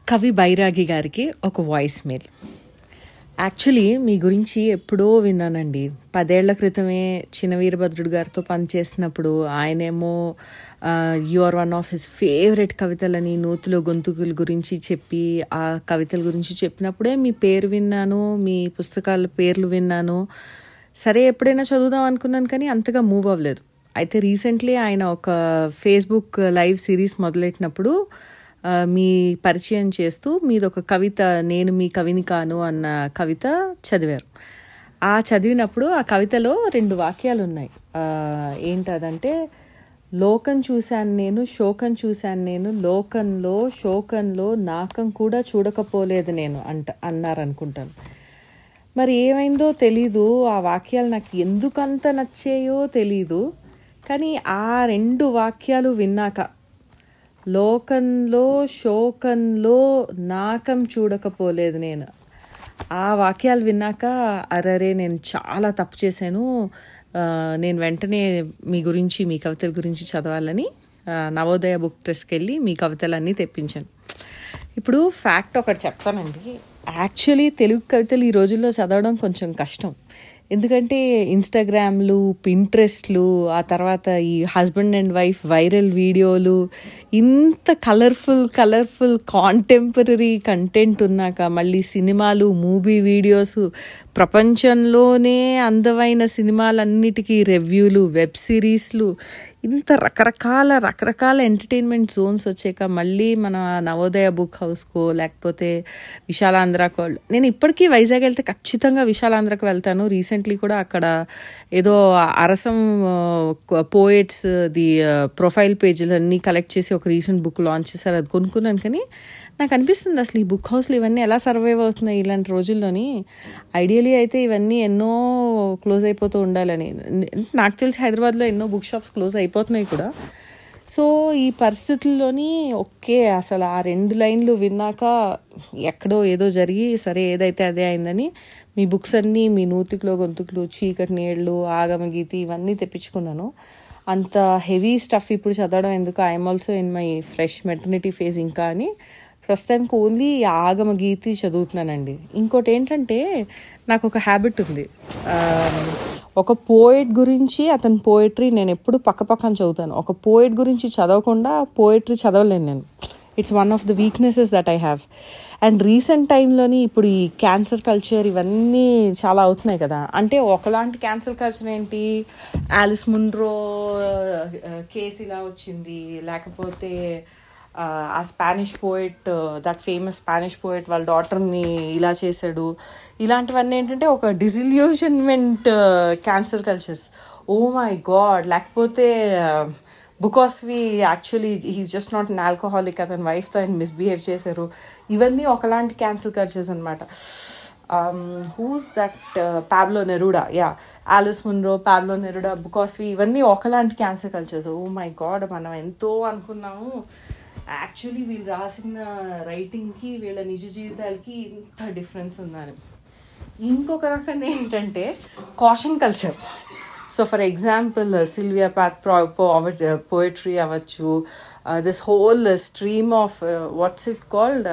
కవి బైరాగి గారికి ఒక వాయిస్ మెయిల్ యాక్చువల్లీ మీ గురించి ఎప్పుడో విన్నానండి పదేళ్ల క్రితమే చిన్న వీరభద్రుడు గారితో పనిచేసినప్పుడు ఆయనేమో you are one of his favourite కవితలని నూతులో గొంతుకుల గురించి చెప్పి ఆ కవితల గురించి చెప్పినప్పుడే మీ పేరు విన్నాను మీ పుస్తకాల పేర్లు విన్నాను సరే ఎప్పుడైనా చదువుదాం అనుకున్నాను కానీ అంతగా మూవ్ అవ్వలేదు అయితే రీసెంట్లీ ఆయన ఒక ఫేస్బుక్ లైవ్ సిరీస్ మొదలెట్టినప్పుడు ఆ, మీ పరిచయం చేస్తూ మీది ఒక కవిత నేను మీ కవిని కాను అన్న కవిత చదివారు ఆ చదివినప్పుడు ఆ కవితలో రెండు వాక్యాలు ఉన్నాయి ఆ, ఏంటదంటే లోకం చూశాను నేను శోకం చూశాను నేను లోకంలో శోకంలో నాకం కూడా చూడకపోలేదు నేను అంట అన్నారనుకుంటాను మరి ఏమైందో తెలీదు ఆ వాక్యాలు నాకు ఎందుకంత నచ్చాయో తెలీదు కానీ ఆ రెండు వాక్యాలు విన్నాక లోకంలో శోకంలో నాకం చూడకపోలేదు నేను ఆ వాక్యాలు విన్నాక అరరే నేను చాలా తప్పు చేశాను ఆ, నేను వెంటనే మీ గురించి మీ కవితల గురించి చదవాలని ఆ, నవోదయ బుక్ ట్రెస్ట్కి వెళ్ళి మీ కవితలన్నీ తెప్పించాను ఇప్పుడు ఫ్యాక్ట్ ఒకటి చెప్తానండి యాక్చువల్లీ తెలుగు కవితలు ఈ రోజుల్లో చదవడం కొంచెం కష్టం ఎందుకంటే ఇన్స్టాగ్రామ్లు పింట్రెస్ట్లు ఆ తర్వాత ఈ హస్బెండ్ అండ్ వైఫ్ వైరల్ వీడియోలు ఇంత కలర్ఫుల్ కలర్ఫుల్ కాంటెంపరీ కంటెంట్ ఉన్నాక మళ్ళీ సినిమాలు మూవీ వీడియోస్ ప్రపంచంలోనే అందమైన సినిమాలన్నిటికీ రివ్యూలు వెబ్ సిరీస్లు ఇంత రకరకాల రకరకాల ఎంటర్టైన్మెంట్ జోన్స్ వచ్చాక మళ్ళీ మన నవోదయ బుక్ హౌస్కో లేకపోతే విశాలాంధ్రకో నేను ఇప్పటికీ వైజాగ్ వెళ్తే ఖచ్చితంగా విశాలాంధ్రకు వెళ్తాను రీసెంట్లీ కూడా అక్కడ ఏదో అరసం పోయిట్స్ ది ప్రొఫైల్ పేజీలన్నీ కలెక్ట్ చేసి ఒక రీసెంట్ బుక్ లాంచ్ చేశారు అది కొనుక్కున్నాను కానీ నాకు అనిపిస్తుంది అసలు ఈ బుక్ హౌస్లు ఇవన్నీ ఎలా సర్వైవ్ అవుతున్నాయి ఇలాంటి రోజుల్లోని ఐడియలీ అయితే ఇవన్నీ ఎన్నో క్లోజ్ అయిపోతూ ఉండాలని నాకు తెలిసి హైదరాబాద్లో ఎన్నో బుక్ షాప్స్ క్లోజ్ అయిపోతున్నాయి కూడా సో ఈ పరిస్థితుల్లోని ఓకే అసలు ఆ రెండు లైన్లు విన్నాక ఎక్కడో ఏదో జరిగి సరే ఏదైతే అదే అయిందని మీ బుక్స్ అన్నీ మీ నూతికులో గొంతుకులు చీకటి నీళ్ళు ఆగమగీతి ఇవన్నీ తెప్పించుకున్నాను అంత హెవీ స్టఫ్ ఇప్పుడు చదవడం ఎందుకు I'm also in my fresh maternity phase ఇంకా అని ప్రస్తుతానికి ఓన్లీ ఆగమ గీతి చదువుతున్నానండి ఇంకోటి ఏంటంటే నాకు ఒక హ్యాబిట్ ఉంది ఆ, ఒక పోయిట్ గురించి అతని పోయిటరీ నేను ఎప్పుడు పక్క పక్కన చదువుతాను ఒక పోయిట్ గురించి చదవకుండా పోయిటరీ చదవలేను నేను it's one of the weaknesses that I have and recent టైంలోని ఇప్పుడు ఈ క్యాన్సర్ కల్చర్ ఇవన్నీ చాలా అవుతున్నాయి కదా అంటే ఒకలాంటి క్యాన్సర్ కల్చర్ ఏంటి ఆలిస్ మున్రో కేసు ఇలా వచ్చింది లేకపోతే ఆ, ఆ Spanish poet that famous Spanish poet వాళ్ళ డాటర్ని ఇలా చేశాడు ఇలాంటివన్నీ ఏంటంటే ఒక disillusionment cancel cultures oh my god లేకపోతే because we actually he's just not an alcoholic అతని వైఫ్తో ఆయన మిస్బిహేవ్ చేశారు ఇవన్నీ ఒకలాంటి క్యాన్సర్ కల్చర్స్ అనమాట who's that Pablo Neruda yeah Alice Munro Pablo Neruda because ఇవన్నీ ఒకలాంటి cancel cultures oh my God మనం ఎంతో అనుకున్నాము యాక్చువల్లీ వీళ్ళు రాసిన రైటింగ్కి వీళ్ళ నిజ జీవితాలకి ఇంత డిఫరెన్స్ ఉందని ఇంకొక రకం ఏంటంటే caution culture so for example Sylvia Plath poetry అవ్వచ్చు this whole stream of what's it called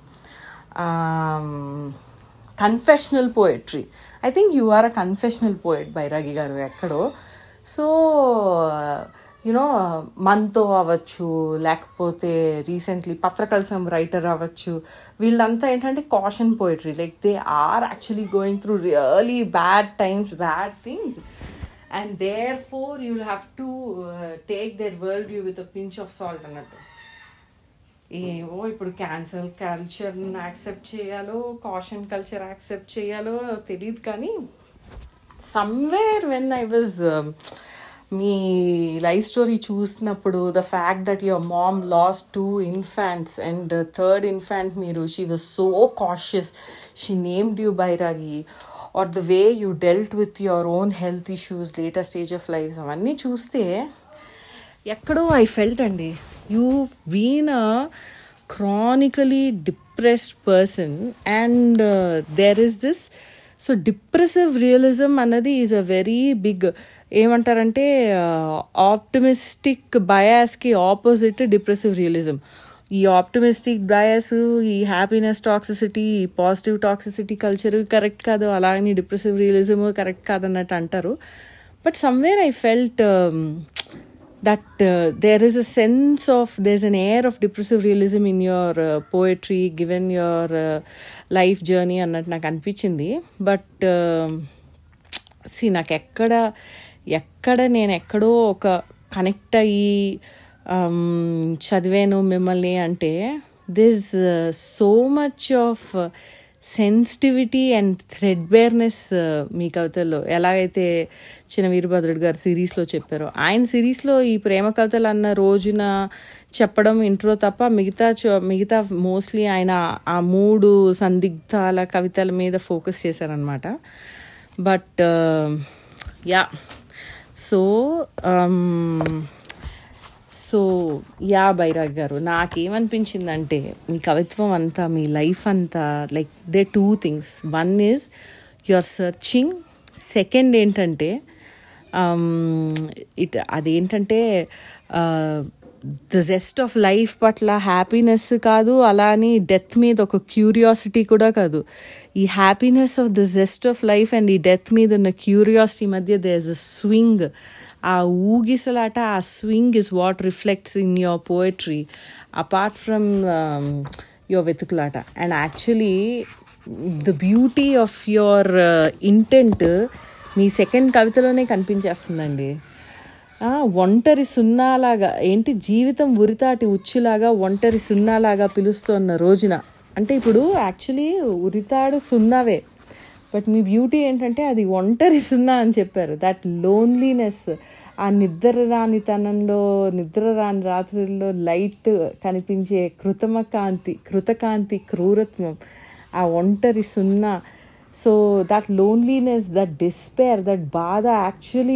confessional poetry I think you are a confessional poet Bairagi garu ఎక్కడో సో యునో మనతో అవ్వచ్చు లేకపోతే రీసెంట్లీ పత్రకల్సం రైటర్ అవ్వచ్చు వీళ్ళంతా ఏంటంటే caution poetry like they are actually going through really bad times bad things and therefore you have to take their world view with a pinch of salt అన్నట్టు ఏవో ఇప్పుడు cancer కల్చర్ని accept చేయాలో caution culture accept చేయాలో తెలియదు కానీ somewhere when I was మీ life story చూసినప్పుడు the fact that your mom lost two infants and third infant మీరు she was so cautious she named you Bairagi or the way you dealt with your own health issues later stage of life అవన్నీ చూస్తే ఎక్కడో I felt అండి you been a chronically depressed person and there is this so depressive realism అన్నది is a very big ఏమంటారంటే optimistic బయాస్కి opposite depressive realism ఈ optimistic bias ఈ happiness toxicity ఈ పాజిటివ్ టాక్సిసిటీ కల్చర్ కరెక్ట్ కాదు అలాగని depressive realism correct కాదన్నట్టు అంటారు but somewhere I felt that uh, there is a sense of there's an air of depressive realism in your uh, poetry given your uh, life journey అన్నట్టు నాకు అనిపించింది but see నాకు ఎక్కడ ఎక్కడ నేను ఎక్కడో ఒక కనెక్ట్ అయ్యి um, చదివాను మిమ్మల్ని అంటే this so much of sensitivity and threadbareness మీ కవితల్లో ఎలాగైతే చిన్న వీరభద్రుడు గారు సిరీస్లో చెప్పారో ఆయన సిరీస్లో ఈ ప్రేమ కవితలు అన్న రోజున చెప్పడం ఇంట్రో తప్ప మిగతా చో- మిగతా మోస్ట్లీ ఆయన ఆ మూడు సందిగ్ధాల కవితల మీద ఫోకస్ చేశారనమాట but yeah so so yeah Bairagi garu నాకేమనిపించిందంటే మీ కవిత్వం అంతా మీ లైఫ్ అంతా like they two things one is you are searching second ఏంటంటే ఇట్ అదేంటంటే ద జెస్ట్ ఆఫ్ లైఫ్ పట్ల హ్యాపీనెస్ కాదు అలా అని డెత్ మీద ఒక క్యూరియాసిటీ కూడా కాదు ఈ happiness of the zest of life and ఈ డెత్ మీద ఉన్న క్యూరియాసిటీ మధ్య దే ఇస్ అ స్వింగ్ ఆ ఊగిసలాట ఆ swing is what reflects in your poetry apart from your వెతుకులాట and actually the beauty of your intent మీ సెకండ్ కవితలోనే కనిపించేస్తుందండి ఆ, ఒంటరి సున్నాలాగా ఏంటి జీవితం ఉరితాటి ఉచ్చులాగా ఒంటరి సున్నాలాగా పిలుస్తున్న రోజున అంటే ఇప్పుడు యాక్చువల్లీ ఉరితాడు సున్నావే బట్ మీ బ్యూటీ ఏంటంటే అది ఒంటరి సున్నా అని చెప్పారు దట్ లోన్లీనెస్ ఆ నిద్ర రానితనంలో నిద్ర రాని రాత్రుల్లో లైట్ కనిపించే కృతమ కాంతి కృతకాంతి క్రూరత్వం ఆ ఒంటరి సున్నా so that loneliness that despair that బాధ actually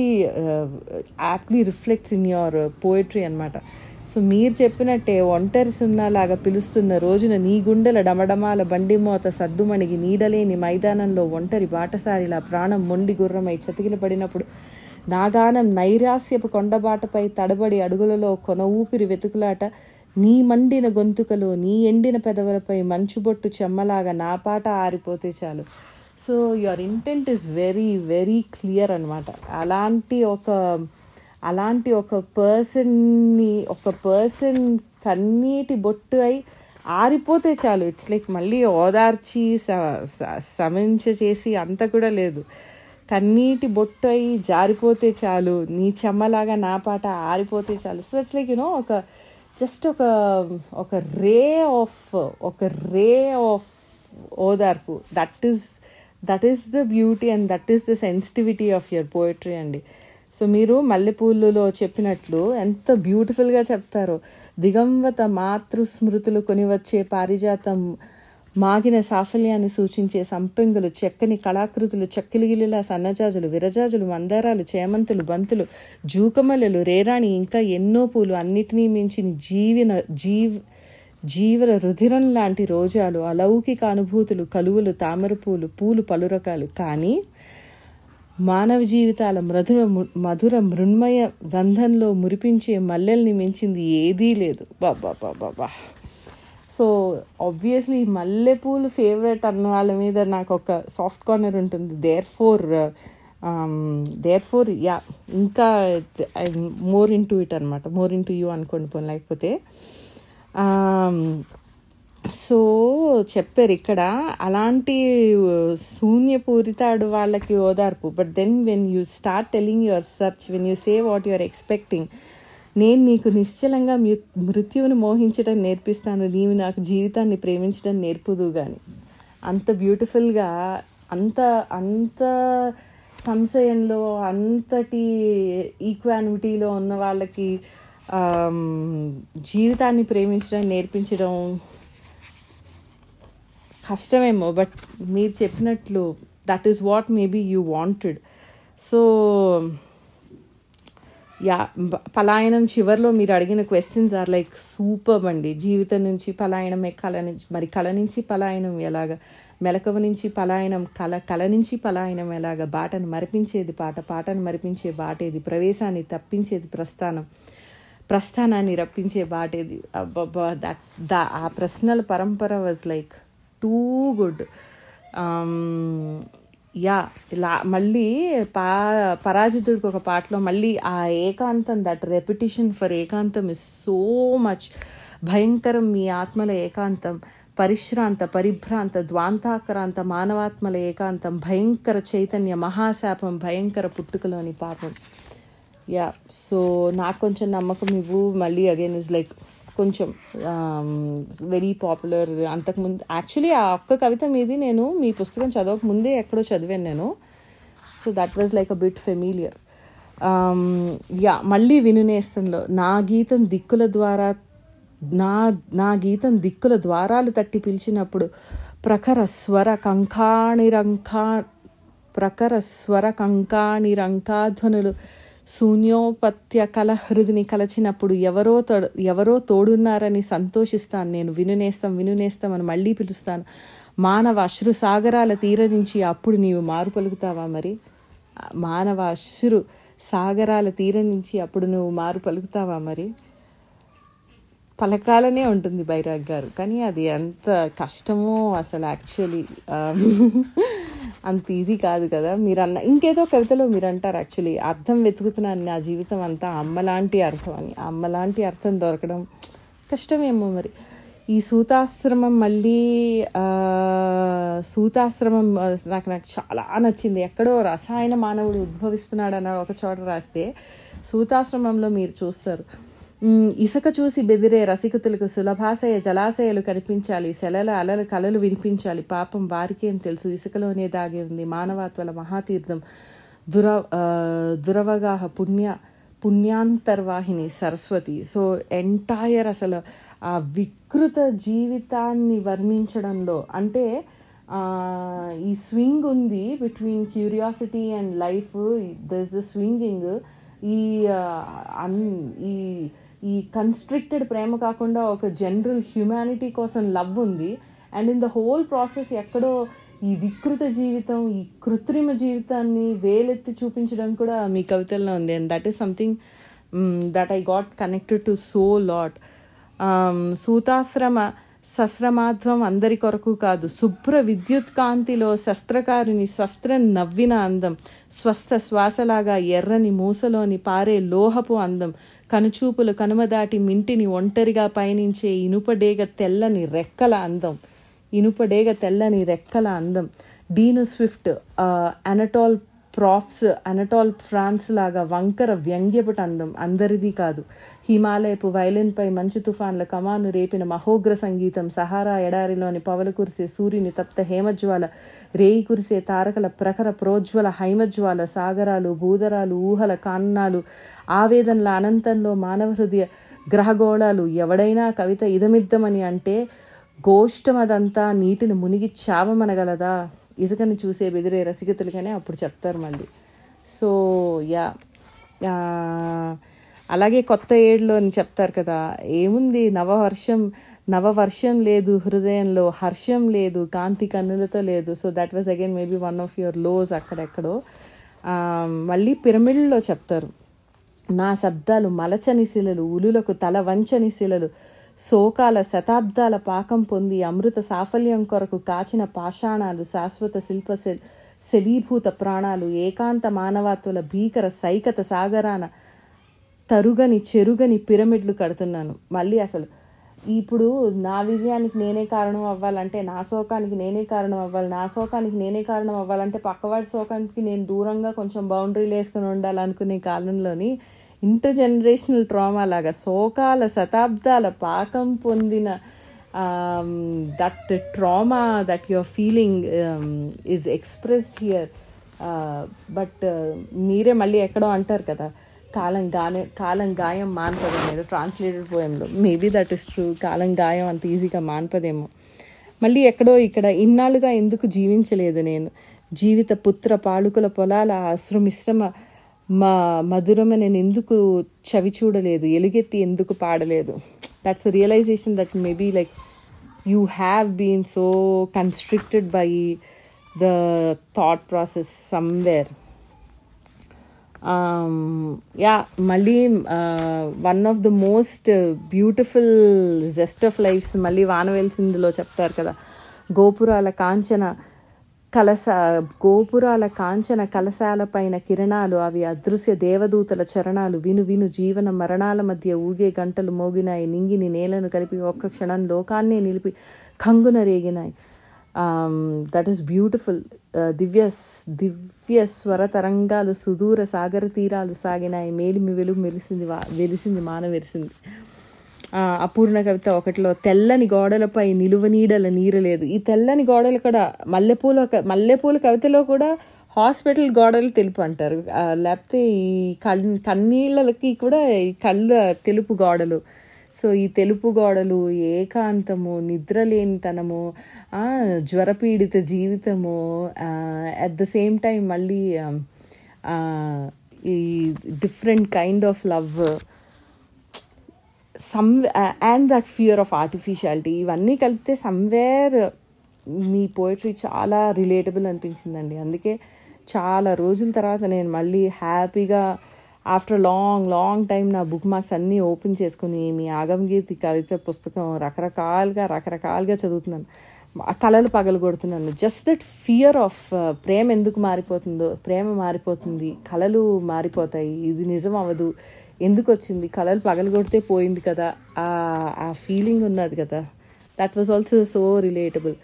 aptly reflects in your poetry అనమాట సో మీరు చెప్పినట్టే ఒంటరి సున్నాలాగా పిలుస్తున్న రోజున నీ గుండెల డమడమాల బండి మోత సద్దుమణిగి నీడలేని మైదానంలో ఒంటరి బాటసారిలా ప్రాణం మొండి గుర్రమై చతికిల పడినప్పుడు నా గానం నైరాస్యపు కొండబాటపై తడబడి అడుగులలో కొన ఊపిరి వెతుకులాట నీ మండిన గొంతుకలో నీ ఎండిన పెదవులపై మంచుబొట్టు చెమ్మలాగా నా పాట ఆరిపోతే చాలు so your intent is very very clear అనమాట అలాంటి ఒక అలాంటి ఒక పర్సన్ని ఒక పర్సన్ కన్నీటి బొట్టు అయి ఆరిపోతే చాలు ఇట్స్ లైక్ మళ్ళీ ఓదార్చి స- స- సమించ చేసి అంత కూడా లేదు కన్నీటి బొట్టు అయి జారిపోతే చాలు నీ చెమ్మలాగా నా పాట ఆరిపోతే చాలు సో ఇట్స్ లైక్ యూనో ఒక జస్ట్ ఒక ఒక రే ఆఫ్ ఒక రే ఆఫ్ ఓదార్పు that is that is the beauty and that is the sensitivity of your poetry అండి సో మీరు మల్లెపూలులో చెప్పినట్లు ఎంత బ్యూటిఫుల్గా చెప్తారో దిగంవత మాతృ స్మృతులు కొనివచ్చే పారిజాతం మాగిన సాఫల్యాన్ని సూచించే సంపెంగులు చెక్కని కళాకృతులు చక్కిలిగిలిలా సన్నజాజులు విరజాజులు మందారాలు చేమంతులు బంతులు జూకమల్లెలు రేరాణి ఇంకా ఎన్నో పూలు అన్నిటినీ మించిన జీవిన జీవ్ జీవన రుధిరం లాంటి రోజాలు అలౌకిక అనుభూతులు కలువలు తామర పూలు పూలు పలు రకాలు కానీ మానవ జీవితాల మధుర మధుర మృణ్మయ గంధంలో మురిపించే మల్లెల్ని మించింది ఏదీ లేదు బాబా బాబా సో ఆబ్వియస్లీ మల్లెపూలు ఫేవరెట్ అన్న వాళ్ళ మీద నాకు ఒక సాఫ్ట్ కార్నర్ ఉంటుంది therefore therefore yeah ఇంకా I more into it అనమాట మోర్ ఇన్ టు యూ అనుకోండి పోనీ లేకపోతే సో చెప్పారు ఇక్కడ అలాంటి శూన్యపూరితాడు వాళ్ళకి ఓదార్పు but then when you start telling your search when you say what you are expecting నేను నీకు నిశ్చలంగా మృ మృత్యువుని మోహించడం నేర్పిస్తాను నీవు నాకు జీవితాన్ని ప్రేమించడం నేర్పుదు కానీ అంత బ్యూటిఫుల్గా అంత అంత సంశయంలో అంతటి ఈక్వానిటీలో ఉన్న వాళ్ళకి ఆమ్, జీవితాన్ని ప్రేమించడం నేర్పించడం కష్టమేమో బట్ మీరు చెప్పినట్లు that is what maybe you wanted so yeah బ- పలాయనం చివరిలో మీరు అడిగిన క్వశ్చన్స్ ఆర్ లైక్ సూపర్ అండి జీవితం నుంచి పలాయనమే కళ నుంచి మరి కళ నుంచి పలాయనం ఎలాగా మెలకువ నుంచి పలాయనం కళ కళ నుంచి పలాయనం ఎలాగా బాటను మరిపించేది పాట పాటను మరిపించే బాటేది ప్రవేశాన్ని తప్పించేది ప్రస్థానం ప్రస్థానాన్ని రప్పించే బాటేది అబ్బబ్బా దట్ దా ఆ ప్రశ్నల పరంపర was like too good yeah ఇలా మళ్ళీ పా పరాజితుడికి ఒక పాటలో మళ్ళీ ఆ ఏకాంతం దట్ రెపిటిషన్ ఫర్ ఏకాంతం ఇస్ సో మచ్ భయంకరం మీ ఆత్మల ఏకాంతం పరిశ్రాంత పరిభ్రాంత ద్వాంతాక్రాంత మానవాత్మల ఏకాంతం భయంకర చైతన్య మహాశాపం భయంకర పుట్టుకలోని పాపం యా సో నాకు కొంచెం నమ్మకం ఇవ్వు మళ్ళీ అగైన్ ఇస్ లైక్ కొంచెం వెరీ పాపులర్ అంతకుముందు యాక్చువల్లీ ఆ ఒక్క కవిత మీది నేను మీ పుస్తకం చదవక ముందే ఎక్కడో చదివాను నేను so that was like a bit familiar yeah మళ్ళీ వినునేస్తంలో నా గీతం దిక్కుల ద్వారా నా నా గీతం దిక్కుల ద్వారాలు తట్టి పిలిచినప్పుడు ప్రఖర స్వర కంకాణిరంకా ప్రఖర స్వర కంకాణిరంకాధ్వనులు శూన్యోపత్య కలహృదిని కలచినప్పుడు ఎవరో తోడు ఎవరో తోడున్నారని సంతోషిస్తాను నేను వినునేస్తాం వినునేస్తాం అని మళ్ళీ పిలుస్తాను మానవ అశ్రు సాగరాల తీర నుంచి అప్పుడు నీవు మారు పలుకుతావా మరి మానవ అశ్రు సాగరాల తీర నుంచి అప్పుడు నువ్వు మారు పలుకుతావా మరి పలకాలనే ఉంటుంది బైరాగ్ గారు కానీ అది ఎంత కష్టమో అసలు యాక్చువల్లీ అంత ఈజీ కాదు కదా మీరు అన్న ఇంకేదో కవితలో మీరు అంటారు యాక్చువల్లీ అర్థం వెతుకుతున్నాను నా జీవితం అంతా అమ్మలాంటి అర్థం అని అమ్మలాంటి అర్థం దొరకడం కష్టమేమో మరి ఈ సూతాశ్రమం మళ్ళీ సూతాశ్రమం నాకు నాకు చాలా నచ్చింది ఎక్కడో రసాయన మానవుడు ఉద్భవిస్తున్నాడు అన్న ఒక చోట రాస్తే సూతాశ్రమంలో మీరు చూస్తారు ఇసుక చూసి బెదిరే రసికతులకు సులభాశయ జలాశయాలు కనిపించాలి సెలల అలల కలలు వినిపించాలి పాపం వారికేం తెలుసు ఇసుకలోనే దాగి ఉంది మానవత్వల మహాతీర్థం దుర దురవగాహ పుణ్య పుణ్యాంతర్వాహిని సరస్వతి సో ఎంటైర్ అసలు ఆ వికృత జీవితాన్ని వర్ణించడంలో అంటే ఈ స్వింగ్ ఉంది between curiosity and life thus the swinging ఈ అన్ ఈ ఈ కన్స్ట్రిక్టెడ్ ప్రేమ కాకుండా ఒక జనరల్ హ్యుమానిటీ కోసం లవ్ ఉంది and in the whole process ఎక్కడో ఈ వికృత జీవితం ఈ కృత్రిమ జీవితాన్ని వేలెత్తి చూపించడం కూడా మీ కవితల్లో ఉంది and that is something that I got connected to so lot సూతాశ్రమ సశ్రమాధ్వం అందరి కొరకు కాదు శుభ్ర విద్యుత్ కాంతిలో శస్త్రకారుని శస్త్రం నవ్విన అందం స్వస్థ శ్వాసలాగా ఎర్రని మూసలోని పారే లోహపు అందం కనుచూపులు కనుమదాటి మింటిని ఒంటరిగా పయనించే ఇనుపడేగ తెల్లని రెక్కల అందం ఇనుపడేగ తెల్లని రెక్కల అందం డీను స్విఫ్ట్ అనటాల్ ప్రాఫ్స్ అనటాల్ ఫ్రాన్స్ లాగా వంకర వ్యంగ్యపట అందం అందరిది కాదు హిమాలయపు వైలిన్పై మంచు తుఫాన్ల కమాను రేపిన మహోగ్ర సంగీతం సహారా ఎడారిలోని పవలు కురిసే సూర్యుని తప్త హేమజ్వాల రేయి కురిసే తారకల ప్రఖర ప్రోజ్వల హైమజ్వాల సాగరాలు భూదరాలు ఊహల కాన్నాలు ఆవేదనల అనంతంలో మానవ హృదయ గ్రహగోళాలు ఎవడైనా కవిత ఇదమిద్దమని అంటే గోష్టమదంతా నీటిని మునిగి చావమనగలదా ఇసుకని చూసే బెదిరే రసికతులుగానే అప్పుడు చెప్తారు మళ్ళీ సో యా అలాగే కొత్త ఏడులో అని చెప్తారు కదా ఏముంది నవవర్షం నవవర్షం లేదు హృదయంలో హర్షం లేదు కాంతి కన్నులతో లేదు so that was again maybe one of your loss అక్కడెక్కడో మళ్ళీ పిరమిడ్లో చెప్తారు నా శబ్దాలు మలచని శిలలు ఉలులకు తల వంచని శిలలు శోకాల శతాబ్దాల పాకం పొంది అమృత సాఫల్యం కొరకు కాచిన పాషాణాలు శాశ్వత శిల్ప శలీభూత ప్రాణాలు ఏకాంత మానవత్వల భీకర సైకత సాగరాన తరుగని చెరుగని పిరమిడ్లు కడుతున్నాను మళ్ళీ అసలు ఇప్పుడు నా విజయానికి నేనే కారణం అవ్వాలంటే నా శోకానికి నేనే కారణం అవ్వాలి నా శోకానికి నేనే కారణం అవ్వాలంటే పక్కవాడి శోకానికి నేను దూరంగా కొంచెం బౌండరీలు వేసుకుని ఉండాలనుకునే కాలంలోని ఇంటర్ జనరేషనల్ ట్రామా లాగా శోకాల శతాబ్దాల పాకం పొందిన that trauma that your feeling is expressed here but మీరే మళ్ళీ ఎక్కడో అంటారు కదా కాలం గానే కాలం గాయం మాన్పదనేది ట్రాన్స్లేటెడ్ పోయంలో మేబీ దట్ ఇస్ ట్రూ కాలం గాయం అంత ఈజీగా మాన్పదేమో మళ్ళీ ఎక్కడో ఇక్కడ ఇన్నాళ్ళుగా ఎందుకు జీవించలేదు నేను జీవిత పుత్ర పాడుకుల పొలాల అశ్రుమిశ్రమ మా మధురమ నేను ఎందుకు చవి చూడలేదు ఎలుగెత్తి ఎందుకు పాడలేదు that's realization that maybe like you have been so constricted by the thought process somewhere yeah మళ్ళీ one of the most beautiful zest of life's మళ్ళీ వాన వెలిసిందిలో చెప్తారు కదా గోపురాల కాంచన కలస గోపురాల కాంచన కలశాల పైన కిరణాలు అవి అదృశ్య దేవదూతల చరణాలు విను విను జీవన మరణాల మధ్య ఊగే గంటలు మోగినాయి నింగిని నేలను కలిపి ఒక్క క్షణం లోకాన్నే నిలిపి కంగున రేగినాయి దట్ ఈస్ బ్యూటిఫుల్ దివ్య దివ్య స్వర తరంగాలు సుదూర సాగర తీరాలు సాగినాయి మేలిమి వెలుగు మెలిసింది వా వెలిసింది మాన వెలిసింది ఆ, అపూర్ణ కవిత ఒకటిలో తెల్లని గోడలపై నిలువ నీడల నీరు లేదు ఈ తెల్లని గోడలు కూడా మల్లెపూల క- మల్లెపూల కవితలో కూడా హాస్పిటల్ గోడలు తెలుపు అంటారు ఆ, లేకపోతే ఈ కళ్ కన్నీళ్ళకి కూడా ఈ కళ్ళ తెలుపు గోడలు సో ఈ తెలుపు గోడలు ఏకాంతము నిద్రలేనితనము ఆ, జ్వరపీడిత జీవితము అట్ ద సేమ్ టైం మళ్ళీ ఆ, ఈ different kind of love some and that fear of artificiality ఇవన్నీ కలిపితే సమ్వేర్ మీ పోయిటరీ చాలా రిలేటబుల్ అనిపించిందండి అందుకే చాలా రోజుల తర్వాత నేను మళ్ళీ హ్యాపీగా ఆఫ్టర్ లాంగ్ లాంగ్ టైం నా బుక్ మార్క్స్ అన్నీ ఓపెన్ చేసుకుని మీ ఆగమగీతి కవిత పుస్తకం రకరకాలుగా రకరకాలుగా చదువుతున్నాను ఆ కళలు పగలు కొడుతున్నాను జస్ట్ దట్ ఫియర్ ఆఫ్ ప్రేమ ఎందుకు మారిపోతుందో ప్రేమ మారిపోతుంది కళలు మారిపోతాయి ఇది నిజం అవ్వదు ఎందుకు వచ్చింది కళలు పగలు కొడితే పోయింది కదా ఆ ఆ ఫీలింగ్ ఉన్నది కదా that was also so relatable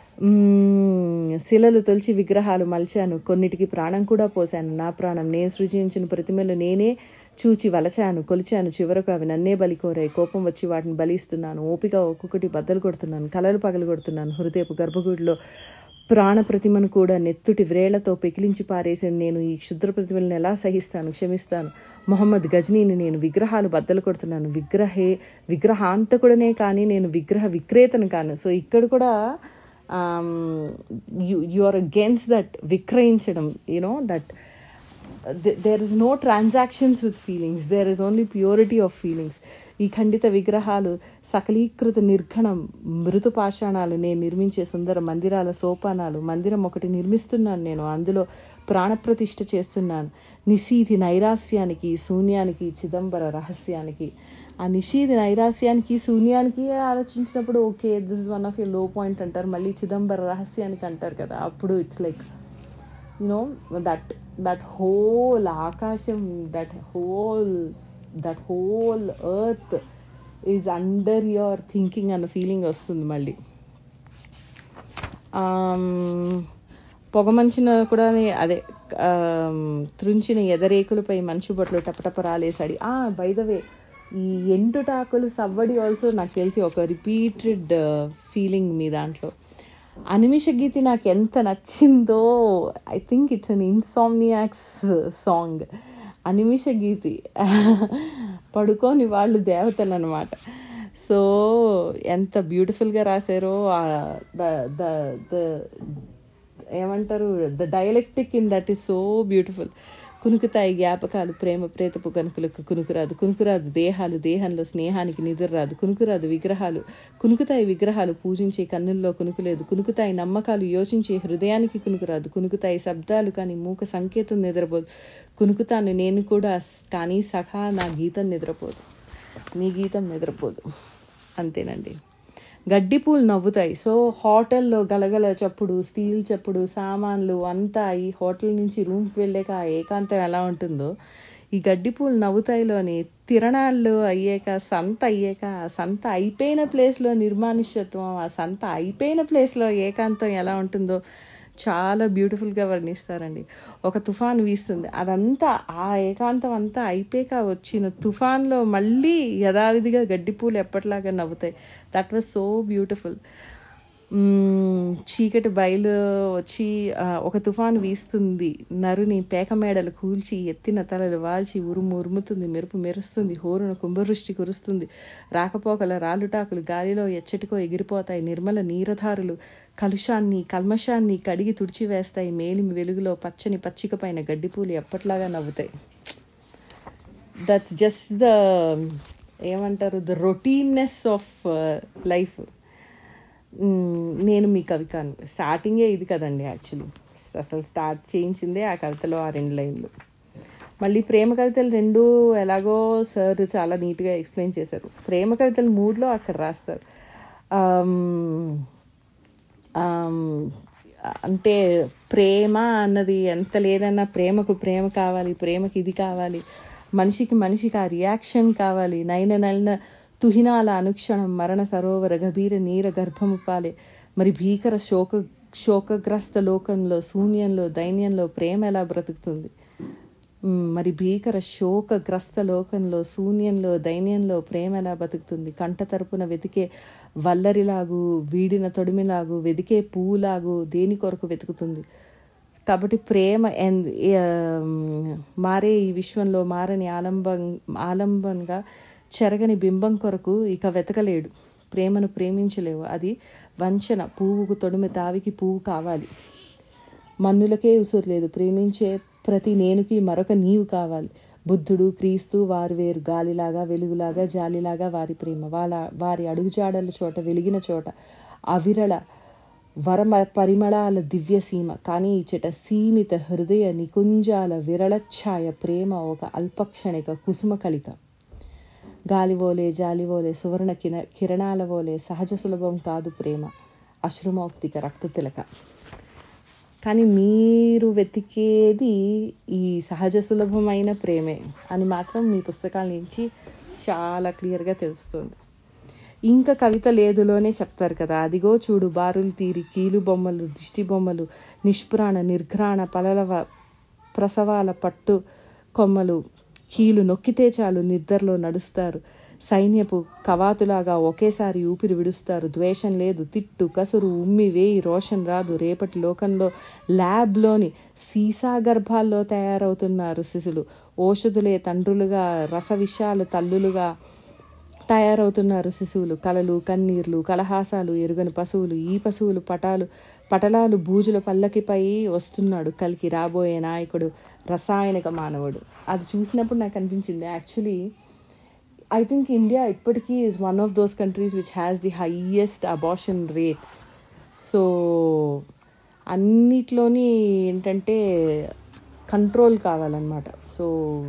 శిలలు తొలిచి విగ్రహాలు మలిచాను కొన్నిటికి ప్రాణం కూడా పోశాను నా ప్రాణం నేను సృజించిన ప్రతిమలు నేనే చూచి వలచాను కొలిచాను చివరకు అవి నన్నే బలి కోరాయి కోపం వచ్చి వాటిని బలిస్తున్నాను ఓపిక ఒక్కొక్కటి బద్దలు కొడుతున్నాను కలలు పగలు కొడుతున్నాను హృదయపు గర్భగుడిలో ప్రాణ ప్రతిమను కూడా నెత్తుటి వ్రేళ్లతో పెకిలించి పారేసిన నేను ఈ క్షుద్ర ప్రతిమలను ఎలా సహిస్తాను క్షమిస్తాను మొహమ్మద్ గజనీని నేను విగ్రహాలు బద్దలు కొడుతున్నాను విగ్రహే విగ్రహాంతకుడనే కానీ నేను విగ్రహ విక్రేతను కాను సో ఇక్కడ కూడా you you are against that విక్రయించడం you know that there is no transactions with feelings there is only purity of feelings ఈ ఖండిత విగ్రహాలు సకలీకృత నిర్ఘణం మృదు పాషాణాలు నేను నిర్మించే సుందర మందిరాల సోపానాలు మందిరం ఒకటి నిర్మిస్తున్నాను నేను అందులో ప్రాణప్రతిష్ఠ చేస్తున్నాను నిశీధి నైరాస్యానికి శూన్యానికి చిదంబర రహస్యానికి ఆ నిషీధి నైరాస్యానికి శూన్యానికి ఆలోచించినప్పుడు okay this one of a low point అంటారు మళ్ళీ చిదంబర రహస్యానికి అంటారు కదా అప్పుడు it's like you know that that whole ఆకాశం that whole that whole earth is under your thinking అన్న ఫీలింగ్ వస్తుంది మళ్ళీ పొగమంచిన కూడా అదే త్రుంచిన ఎదరేకులపై మంచు బొట్లు టపటప రాలేసాడి బై ద వే ఈ ఎండుటాకులు సవ్వడి ఆల్సో నాకు తెలిసి ఒక రిపీటెడ్ ఫీలింగ్ మీ దాంట్లో అనిమిష గీతి నాకు ఎంత నచ్చిందో I think it's an insomniac's song అనిమిష గీతి పడుకోని వాళ్ళు దేవతలు అనమాట సో ఎంత బ్యూటిఫుల్గా రాశారో ద ద ఏమంటారు the dialectic in that is so beautiful కునుకుతాయి జ్ఞాపకాలు ప్రేమ ప్రేతపు కనుకులకు కునుకురాదు కునుకురాదు దేహాలు దేహంలో స్నేహానికి నిద్ర రాదు కునుకురాదు విగ్రహాలు కునుకుతాయి విగ్రహాలు పూజించే కన్నుల్లో కునుకులేదు కునుకుతాయి నమ్మకాలు యోచించే హృదయానికి కునుకురాదు కునుకుతాయి శబ్దాలు కానీ మూక సంకేతం నిద్రపోదు కునుకుతాను నేను కూడా కానీ సఖా నా గీతం నిద్రపోదు నీ గీతం నిద్రపోదు అంతేనండి గడ్డి పూలు నవ్వుతాయి సో హోటల్లో గలగల చప్పుడు స్టీల్ చప్పుడు సామాన్లు అంతా ఈ హోటల్ నుంచి రూమ్కి వెళ్ళాక ఆ ఏకాంతం ఎలా ఉంటుందో ఈ గడ్డి పూలు నవ్వుతాయిలోని తిరణాళ్ళు అయ్యాక సంత అయ్యాక ఆ సంత అయిపోయిన ప్లేస్లో నిర్మానుష్యత్వం ఆ సంత అయిపోయిన ప్లేస్లో ఏకాంతం ఎలా ఉంటుందో చాలా బ్యూటిఫుల్గా వర్ణిస్తారండి ఒక తుఫాన్ వీస్తుంది అదంతా ఆ ఏకాంతం అంతా అయిపోయాక వచ్చిన తుఫాన్లో మళ్ళీ యథావిధిగా గడ్డిపూలు ఎప్పటిలాగా నవ్వుతాయి దట్ వాజ్ సో బ్యూటిఫుల్ చీకటి బయలు వచ్చి ఒక తుఫాను వీస్తుంది నరుని పేక మేడలు కూల్చి ఎత్తిన తలలు వాల్చి ఉరుము ఉరుముతుంది మెరుపు మెరుస్తుంది హోరున కుంభవృష్టి కురుస్తుంది రాకపోకల రాలుటాకులు గాలిలో ఎచ్చటికో ఎగిరిపోతాయి నిర్మల నీరధారులు కలుషాన్ని కల్మషాన్ని కడిగి తుడిచివేస్తాయి మేలిమి వెలుగులో పచ్చని పచ్చిక పైన గడ్డిపూలు ఎప్పట్లాగా నవ్వుతాయి దట్స్ జస్ట్ ద ఏమంటారు ద రొటీన్నెస్ ఆఫ్ లైఫ్ నేను మీ కవి కాను స్టార్టింగే ఇది కదండి యాక్చువల్లీ అసలు స్టార్ట్ చేయించిందే ఆ కవితలో ఆ రెండు లైన్లు మళ్ళీ ప్రేమ కవితలు రెండు ఎలాగో సార్ చాలా నీట్గా ఎక్స్ప్లెయిన్ చేశారు ప్రేమ కవితలు మూడ్లో అక్కడ రాస్తారు ఆమ్, ఆమ్, అంటే ప్రేమ అన్నది ఎంత లేదన్నా ప్రేమకు ప్రేమ కావాలి ప్రేమకి ఇది కావాలి మనిషికి మనిషికి ఆ రియాక్షన్ కావాలి నైన నలిన తుహినాల అనుక్షణం మరణ సరోవర గభీర నీర గర్భము పాలే మరి భీకర శోక శోకగ్రస్త లోకంలో శూన్యంలో దైన్యంలో ప్రేమ ఎలా బ్రతుకుతుంది మ్, మరి భీకర శోకగ్రస్త లోకంలో శూన్యంలో దైన్యంలో ప్రేమ ఎలా బతుకుతుంది కంట తరపున వెతికే వల్లరిలాగు వీడిన తొడిమిలాగు వెతికే పువ్వులాగు దేని కొరకు వెతుకుతుంది కాబట్టి ప్రేమ ఎన్- ఆ, మారే ఈ విశ్వంలో మారని ఆలంబం ఆలంబన్గా చెరగని బింబం కొరకు ఇక వెతకలేడు ప్రేమను ప్రేమించలేవు అది వంచన పువ్వుకు తొడిమి తావికి పువ్వు కావాలి మన్నులకే ఉసురు లేదు ప్రేమించే ప్రతి నేనుకి మరొక నీవు కావాలి బుద్ధుడు క్రీస్తు వారు వేరు గాలిలాగా వెలుగులాగా జాలిలాగా వారి ప్రేమ వాళ్ళ వారి అడుగుజాడల చోట వెలిగిన చోట అవిరళ వరమ పరిమళాల దివ్య సీమ కానీ ఇచ్చట సీమిత హృదయ నికుంజాల విరళఛాయ ప్రేమ ఒక అల్పక్షణిక కుసుమ కలిక గాలివోలే జాలివోలే సువర్ణ కిన కిరణాల వోలే సహజ సులభం కాదు ప్రేమ అశ్రుమౌక్తిక రక్త తిలక కానీ మీరు వెతికేది ఈ సహజ సులభమైన ప్రేమే అని మాత్రం మీ పుస్తకాల నుంచి చాలా క్లియర్గా తెలుస్తుంది ఇంకా కవిత లేదులోనే చెప్తారు కదా అదిగో చూడు బారులు తీరి కీలు బొమ్మలు దిష్టి బొమ్మలు నిష్పురాణ నిర్ఘ్రాణ పలలవ ప్రసవాల పట్టు కొమ్మలు కీలు నొక్కితే చాలు నిద్రలో నడుస్తారు సైన్యపు కవాతులాగా ఒకేసారి ఊపిరి విడుస్తారు ద్వేషం లేదు తిట్టు కసురు ఉమ్మి వేయి రోషన్ రాదు రేపటి లోకంలో ల్యాబ్లోని సీసా గర్భాల్లో తయారవుతున్నారు శిశులు ఓషధులే తండ్రులుగా రస విషాలు తల్లులుగా తయారవుతున్నారు శిశువులు కలలు కన్నీర్లు కలహాసాలు ఎరుగని పశువులు ఈ పశువులు పటాలు పటలాలు బూజుల పల్లకిపై వస్తున్నాడు కలికి రాబోయే నాయకుడు రసాయనిక మానవుడు అది చూసినప్పుడు నాకు అనిపించింది యాక్చువల్లీ ఐ థింక్ ఇండియా ఇప్పటికీ is one of those countries which has the highest abortion rates so అన్నిట్లోని ఏంటంటే కంట్రోల్ కావాలన్నమాట so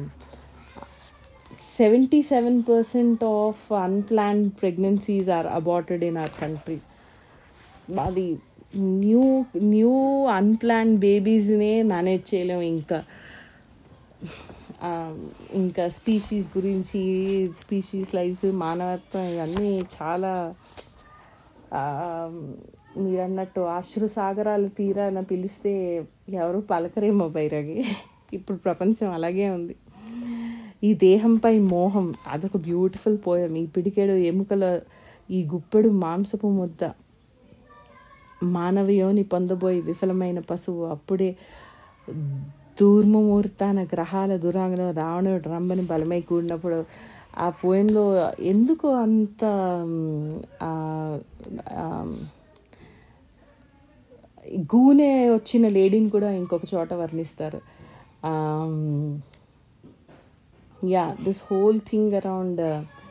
seventy seven percent of unplanned pregnancies are aborted in our country అది న్యూ న్యూ అన్ప్లాన్ బేబీస్నే manage చేయలేము ఇంకా ఆ, ఇంకా స్పీషీస్ గురించి స్పీషీస్ లైఫ్స్ మానవత్వం ఇవన్నీ చాలా ఆ, మీరు అన్నట్టు అశ్రు సాగరాలు తీరాన పిలిస్తే ఎవరు పలకరేమో బైరగి ఇప్పుడు ప్రపంచం అలాగే ఉంది ఈ దేహంపై మోహం అదొక బ్యూటిఫుల్ పోయం ఈ పిడికెడు ఎముకల ఈ గుప్పెడు మాంసపు ముద్ద మానవయోని పొందబోయి విఫలమైన పశువు అప్పుడే దూర్మముహూర్తాన గ్రహాల దురాంగంలో రావణుడు రంబని బలమై కూడినప్పుడు ఆ పోయంలో ఎందుకు అంత మ్, ఆ, ఆ, గూనె వచ్చిన లేడీని కూడా ఇంకొక చోట వర్ణిస్తారు yeah this whole thing around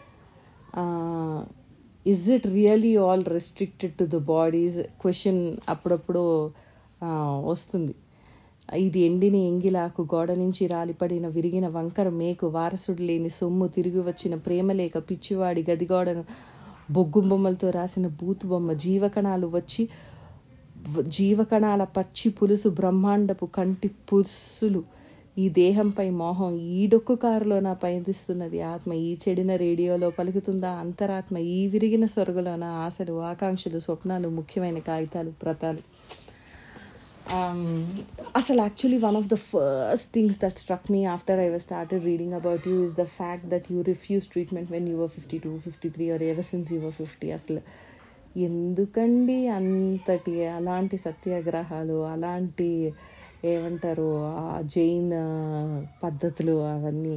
is it really all restricted to the bodies question అప్పుడప్పుడు ఆ, వస్తుంది ఇది ఎండిన ఎంగిలాకు గోడ నుంచి రాలిపడిన విరిగిన వంకర మేకు వారసుడు లేని సొమ్ము తిరిగి వచ్చిన ప్రేమలేక పిచ్చివాడి గదిగోడను బొగ్గు బొమ్మలతో రాసిన బూతు బొమ్మ జీవకణాలు వచ్చి వ- జీవకణాల పచ్చి పులుసు బ్రహ్మాండపు కంటి పులుసులు ఈ దేహంపై మోహం ఈ డొక్కు కారులోన పయనిస్తున్నది ఆత్మ ఈ చెడిన రేడియోలో పలుకుతుందా అంతరాత్మ ఈ విరిగిన సొరగలోన ఆశలు ఆకాంక్షలు స్వప్నాలు ముఖ్యమైన కాగితాలు వ్రతాలు um, అసలు actually one of the first things that struck me after I was started reading about you is the fact that you refuse treatment when you're fifty two fifty three or ever since you're fifty అసలు ఎందుకండి అంతటి అలాంటి సత్యాగ్రహాలు అలాంటి ఏమంటారు ఆ జైన్ పద్ధతులు అవన్నీ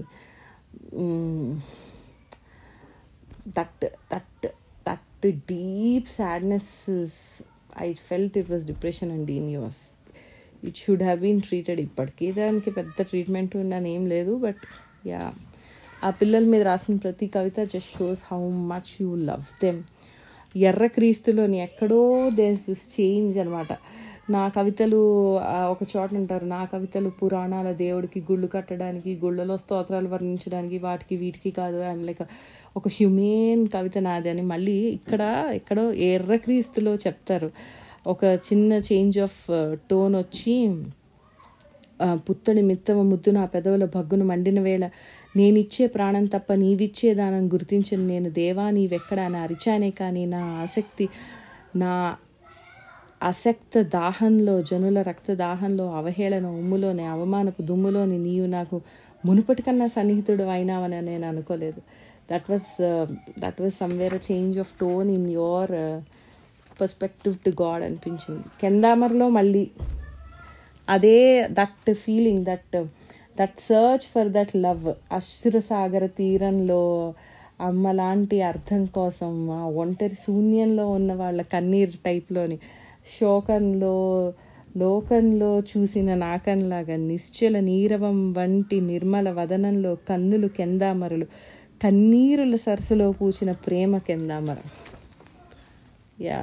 that that that deep sadness I felt it was depression and in yours it should have been treated ఇప్పటికీ దానికి పెద్ద ట్రీట్మెంట్ ఉందని ఏం లేదు బట్ యా ఆ పిల్లల మీద రాసిన ప్రతి కవిత just shows how much you love them ఎర్ర క్రీస్తులోని ఎక్కడో దేస్ దిస్ చేంజ్ అనమాట నా కవితలు ఆ, ఒక చోట అంటారు నా కవితలు పురాణాల దేవుడికి గుళ్ళు కట్టడానికి గుళ్ళలో స్తోత్రాలు వర్ణించడానికి వాటికి వీటికి కాదు ఐఎమ్ లైక్ ఒక హ్యూమేన్ కవిత నాది అని మళ్ళీ ఇక్కడ ఎక్కడో ఎర్రక్రీస్తులో చెప్తారు ఒక చిన్న చేంజ్ ఆఫ్ టోన్ వచ్చి ఆ, పుత్తడి మిత్తవ ముద్దు నా పెదవుల భగ్గును మండిన వేళ నేనిచ్చే ప్రాణం తప్ప నీవిచ్చే దానం గుర్తించను నేను దేవా నీవెక్కడా నా అరిచానే కానీ నా ఆసక్తి నా అసక్త దాహంలో జనుల రక్త దాహంలో అవహేళన ఉమ్ములోని అవమానపు దుమ్ములోని నీవు నాకు మునుపటి కన్నా సన్నిహితుడు అయినావని నేను అనుకోలేదు that was that was somewhere a change of tone in your perspective to God అనిపించింది కెందామర్లో మళ్ళీ అదే that feeling that that search for that love అశ్రుసాగర తీరంలో అమ్మ లాంటి అర్థం కోసం ఆ ఒంటరి శూన్యంలో ఉన్న వాళ్ళ కన్నీర్ టైప్లోని శోకంలో లోకంలో చూసిన నాకంలాగా నిశ్చల నీరవం వంటి నిర్మల వదనంలో కన్నులు కెందామరలు కన్నీరుల సరస్సులో పూచిన ప్రేమ కెందామరం యా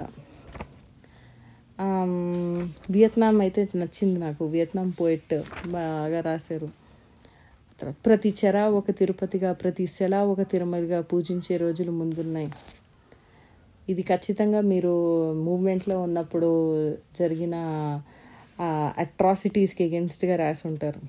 ఆమ్, వియత్నాం అయితే నచ్చింది నాకు వియత్నాం పోయిట్ బాగా రాశారు తర్వాత ప్రతి చెర ఒక తిరుపతిగా ప్రతి శల ఒక తిరుమలగా పూజించే రోజులు ముందున్నాయి ఇది ఖచ్చితంగా మీరు మూమెంట్లో ఉన్నప్పుడు జరిగిన అట్రాసిటీస్కి ఎగెన్స్ట్గా రాసి ఉంటారు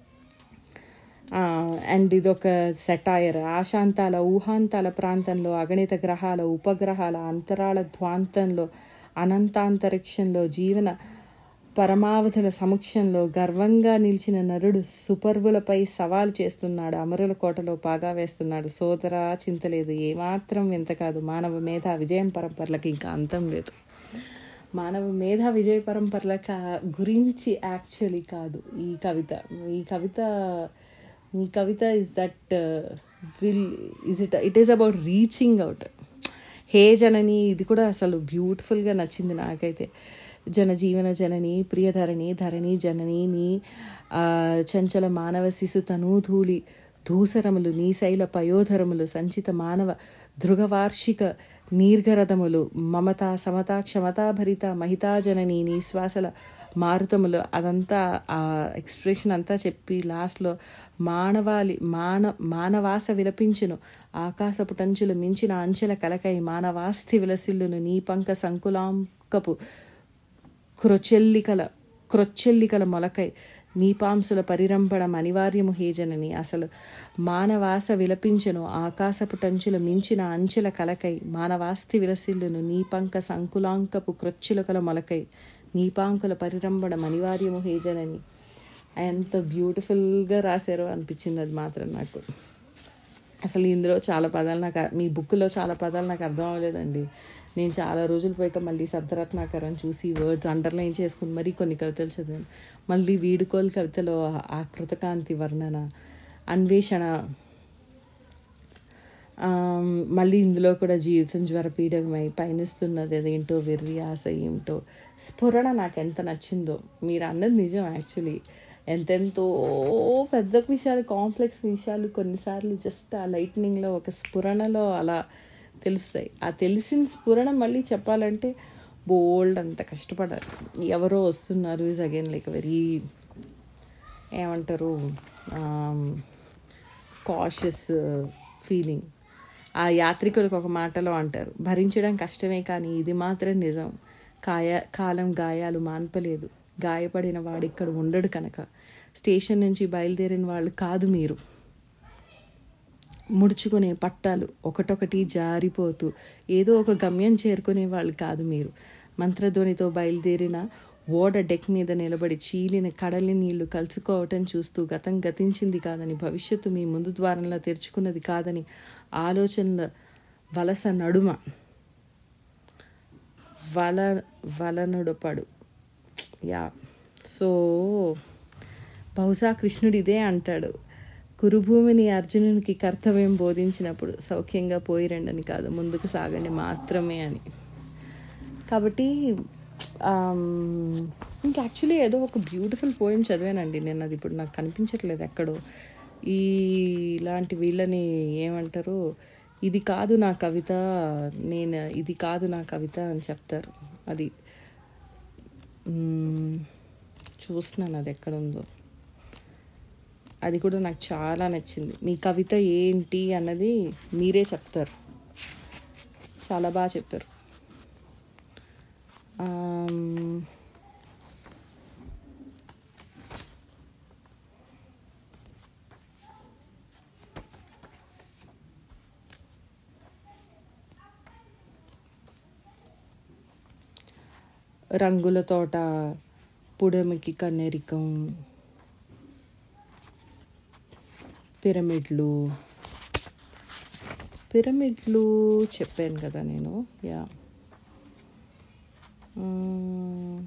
అండ్ ఇదొక సెటైర్ ఆశాంతాల ఊహాంతాల ప్రాంతంలో అగణిత గ్రహాల ఉపగ్రహాల అంతరాళ ధ్వాంతంలో అనంతాంతరిక్షంలో జీవన పరమావధుల సమక్షంలో గర్వంగా నిలిచిన నరుడు సుపర్వులపై సవాల్ చేస్తున్నాడు అమరుల కోటలో పాగా వేస్తున్నాడు సోదరా చింతలేదు ఏమాత్రం వింత కాదు మానవ మేధా విజయం పరంపరలకు ఇంకా అంతం లేదు మానవ మేధా విజయ పరంపరల గురించి యాక్చువల్లీ కాదు ఈ కవిత ఈ కవిత ఈ కవిత is that will is it it is about reaching out hey జనని ఇది కూడా అసలు బ్యూటిఫుల్గా నచ్చింది నాకైతే జనజీవన జనని ప్రియధరణి ధరణి జనని నీ ఆ, చంచల మానవ శిశు తనూధూళి ధూసరములు నీశైల పయోధరములు సంచిత మానవ ధృగవార్షిక నీర్ఘరథములు మమత సమత క్షమతాభరిత మహితాజనని నీ శ్వాసల మారుతములు అదంతా ఆ ఎక్స్ప్రెషన్ అంతా చెప్పి లాస్ట్లో మానవాళి మాన మానవాస విలపించును ఆకాశపు టంచులు మించిన అంచెల కలకై మానవాస్థి విలసిల్లును నీ పంక సంకులాంకపు క్రొచెల్లికల క్రొచ్చెల్లికల మొలకై నీపాంసుల పరిరంభడం అనివార్యము హేజనని అసలు మానవాస విలపించను ఆకాశపు టంచుల మించిన అంచెల కలకై మానవాస్తి విలసిల్లును నీపంక సంకులాంకపు క్రొచ్చులకల మొలకై నీపాంకుల పరిరంభడం అనివార్యము హేజనని ఎంత బ్యూటిఫుల్గా రాశారో అనిపించింది అది మాత్రం నాకు అసలు ఇందులో చాలా పదాలు నాకు మీ బుక్లో చాలా పదాలు నాకు అర్థం అవ్వలేదండి నేను చాలా రోజులు పోయాక మళ్ళీ శబ్దరత్నాకరం చూసి వర్డ్స్ అండర్లైన్ చేసుకుని మరీ కొన్ని కవితలు చదివాను మళ్ళీ వీడుకోలు కవితలో ఆ కృతకాంతి వర్ణన అన్వేషణ ఆమ్, మళ్ళీ ఇందులో కూడా జీవితం జ్వరపీడకమై పయనిస్తున్నది అదేంటో వెర్రి ఆశ ఏమిటో స్ఫురణ నాకు ఎంత నచ్చిందో మీరు అన్నది నిజం యాక్చువల్లీ ఎంతెంతో పెద్ద విషయాలు కాంప్లెక్స్ విషయాలు కొన్నిసార్లు జస్ట్ ఆ లైట్నింగ్లో ఒక స్ఫురణలో అలా తెలుస్తాయి ఆ తెలిసిన స్ఫురణ మళ్ళీ చెప్పాలంటే బోల్డ్ అంత కష్టపడాలి ఎవరో వస్తున్నారు ఈజ్ అగైన్ లైక్ వెరీ ఏమంటారు కాషియస్ ఫీలింగ్ ఆ యాత్రికులకు ఒక మాటలో అంటారు భరించడం కష్టమే కానీ ఇది మాత్రం నిజం కాయ కాలం గాయాలు మాన్పలేదు గాయపడిన వాడు ఇక్కడ ఉండడు కనుక స్టేషన్ నుంచి బయలుదేరిన వాళ్ళు కాదు మీరు ముడుచుకునే పట్టాలు ఒకటొకటి జారిపోతూ ఏదో ఒక గమ్యం చేరుకునే వాళ్ళు కాదు మీరు మంత్రధ్వనితో బయలుదేరిన ఓడ డెక్ మీద నిలబడి చీలిన కడలి నీళ్లు కలుసుకోవటం చూస్తూ గతం గతించింది కాదని భవిష్యత్తు మీ ముందు ద్వారంలో తెరుచుకున్నది కాదని ఆలోచనల వలస నడుమ వల వలనుడపడు యా సో బహుశా కృష్ణుడు ఇదే అంటాడు కురుభూమిని అర్జునునికి కర్తవ్యం బోధించినప్పుడు సౌఖ్యంగా పోయి రండని కాదు ముందుకు సాగండి మాత్రమే అని కాబట్టి ఇంకా యాక్చువల్లీ ఏదో ఒక బ్యూటిఫుల్ పోయం చదివానండి నేను అది ఇప్పుడు నాకు కనిపించట్లేదు ఎక్కడో ఈ ఇలాంటి వీళ్ళని ఏమంటారు ఇది కాదు నా కవిత నేను ఇది కాదు నా కవిత అని చెప్తారు అది మ్మ్, చూస్తున్నాను అది ఎక్కడ ఉందో అది కూడా నాకు చాలా నచ్చింది మీ కవిత ఏంటి అన్నది మీరే చెప్తారు చాలా బాగా చెప్పారు ఆమ్, రంగుల తోట పుడమికి కన్నెరికం పిరమిడ్లు పిరమిడ్లు చెప్పాను కదా నేను యా మ్మ్.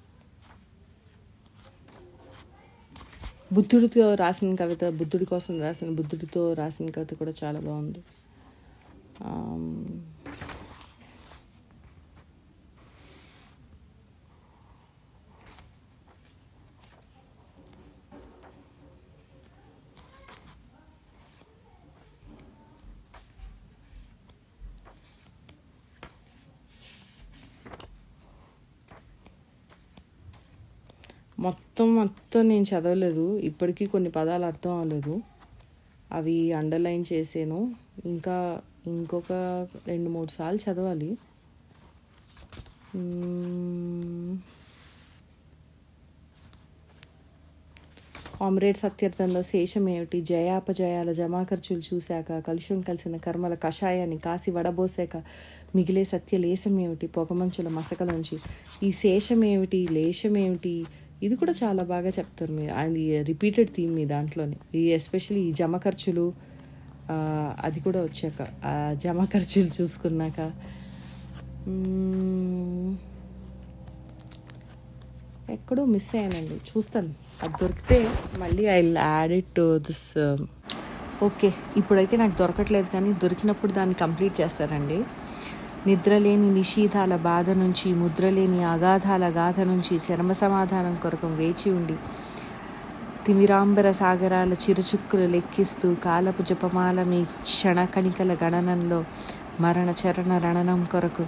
బుద్ధుడితో రాసిన కవిత బుద్ధుడి కోసం రాసిన బుద్ధుడితో రాసిన కవిత కూడా చాలా బాగుంది ఆమ్, మొత్తం మొత్తం నేను చదవలేదు ఇప్పటికీ కొన్ని పదాలు అర్థం అవ్వలేదు అవి అండర్లైన్ చేసాను ఇంకా ఇంకొక రెండు మూడు సార్లు చదవాలి మ్మ్. కామ్రేడ్ సత్యర్థంలో శేషం ఏమిటి జయాపజయాల జమా ఖర్చులు చూశాక కలుషం కలిసిన కర్మల కషాయాన్ని కాసి వడబోసాక మిగిలే సత్య లేశం ఏమిటి పొగమంచుల మసకలోంచి ఈ శేషం ఏమిటి లేశం ఏమిటి ఇది కూడా చాలా బాగా చెప్తారు మీరు అది రిపీటెడ్ థీమ్ మీ దాంట్లోనే ఈ ఎస్పెషల్లీ ఈ జమ ఖర్చులు ఆ, అది కూడా వచ్చాక ఆ జమ ఖర్చులు చూసుకున్నాక మ్మ్. ఎక్కడో మిస్ అయ్యానండి చూస్తాను అది దొరికితే మళ్ళీ I add it to this okay ఇప్పుడైతే నాకు దొరకట్లేదు కానీ దొరికినప్పుడు దాన్ని కంప్లీట్ చేస్తానండి నిద్రలేని నిషీధాల బాధ నుంచి ముద్రలేని అగాధాల గాథ నుంచి చర్మ సమాధానం కొరకు వేచి ఉండి తిమిరాంబర సాగరాల చిరుచుక్కులు లెక్కిస్తూ కాలపు జపమాల మీ క్షణ కణికల గణనంలో మరణ చరణ రణనం కొరకు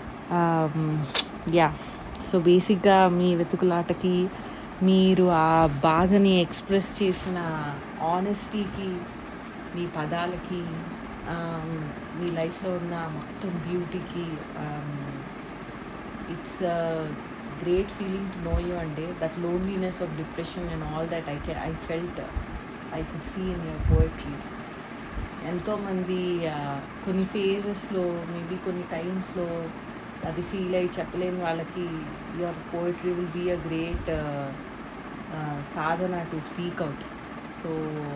యా సో బేసిక్గా మీ వెతుకులాటకి మీరు ఆ బాధని ఎక్స్ప్రెస్ చేసిన ఆనెస్టీకి మీ పదాలకి um, మీ లైఫ్లో ఉన్న మొత్తం బ్యూటీకి it's great feeling to know you అంటే that loneliness of depression and all that I can I felt I could see in your poetry ఎంతోమంది కొన్ని ఫేజెస్లో మేబీ కొన్ని టైమ్స్లో అది ఫీల్ అయ్యి చెప్పలేని వాళ్ళకి your poetry will be a great సాధన to speak out so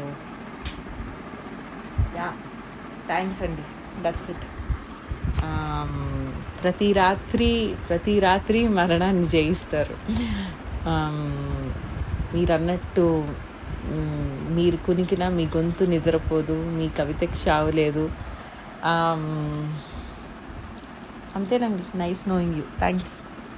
yeah thanks అండి దట్స్ ఇట్ ప్రతి రాత్రి ప్రతి రాత్రి మరణాన్ని జయిస్తారు Um, మీరు అన్నట్టు మ్, మీరు కునికిన మీ గొంతు నిద్రపోదు మీ కవితకి చావు లేదు Um, అంతేనండి nice knowing you thanks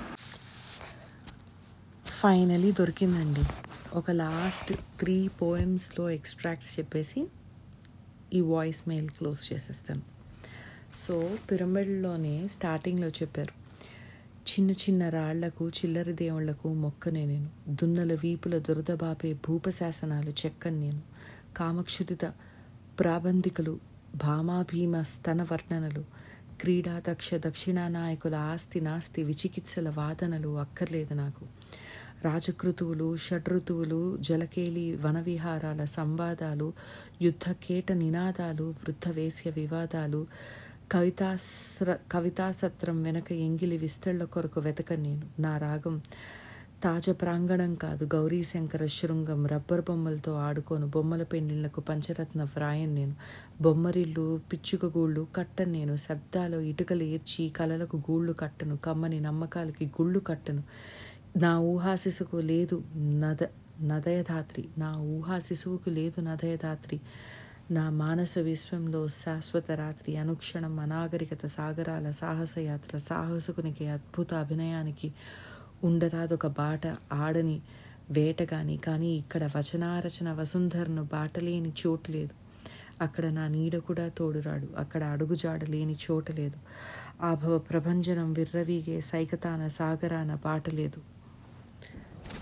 finally దొరికిందండి ఒక లాస్ట్ త్రీ పోయమ్స్లో ఎక్స్ట్రాక్ట్స్ చెప్పేసి ఈ వాయిస్ మెయిల్ క్లోజ్ చేసేస్తాను సో పిరమిడ్లోనే స్టార్టింగ్లో చెప్పారు చిన్న చిన్న రాళ్లకు చిల్లర దేవుళ్లకు మొక్కనే నేను దున్నల వీపుల దురదబాపే భూపశాసనాలు చెక్కని నేను కామక్షుదిత ప్రాబంధికులు భామాభీమ స్తన వర్ణనలు క్రీడా దక్ష దక్షిణా నాయకుల ఆస్తి నాస్తి విచికిత్సల వాదనలు అక్కర్లేదు నాకు రాజకృతువులు షడ్ఋతువులు జలకేలి వనవిహారాల సంవాదాలు యుద్ధ కేట నినాదాలు వృద్ధవేశ్య వివాదాలు కవితాస్ర కవితాసత్రం వెనక ఎంగిలి విస్తళ్ల కొరకు వెతక నేను నా రాగం తాజ ప్రాంగణం కాదు గౌరీ శంకర శృంగం రబ్బర్ బొమ్మలతో ఆడుకోను బొమ్మల పెండిళ్లకు పంచరత్న వ్రాయన్ నేను బొమ్మరిల్లు పిచ్చుక గూళ్ళు కట్టను నేను శబ్దాలు ఇటుకలు ఏర్చి కలలకు గూళ్ళు కట్టను కమ్మని నమ్మకాలకి గుళ్ళు కట్టను నా ఊహా శిశుకు లేదు నద నదయధాత్రి నా ఊహా శిశువుకు లేదు నదయధాత్రి నా మానస విశ్వంలో శాశ్వత రాత్రి అనుక్షణం అనాగరికత సాగరాల సాహసయాత్ర సాహసకునికి అద్భుత అభినయానికి ఉండరాదొక బాట ఆడని వేటగాని కానీ ఇక్కడ వచనారచన వసుంధరను బాటలేని చోటు లేదు అక్కడ నా నీడ కూడా తోడురాడు అక్కడ అడుగుజాడ లేని చోట లేదు ఆభవ ప్రభంజనం విర్రవీగే సైకతాన సాగరాన బాట లేదు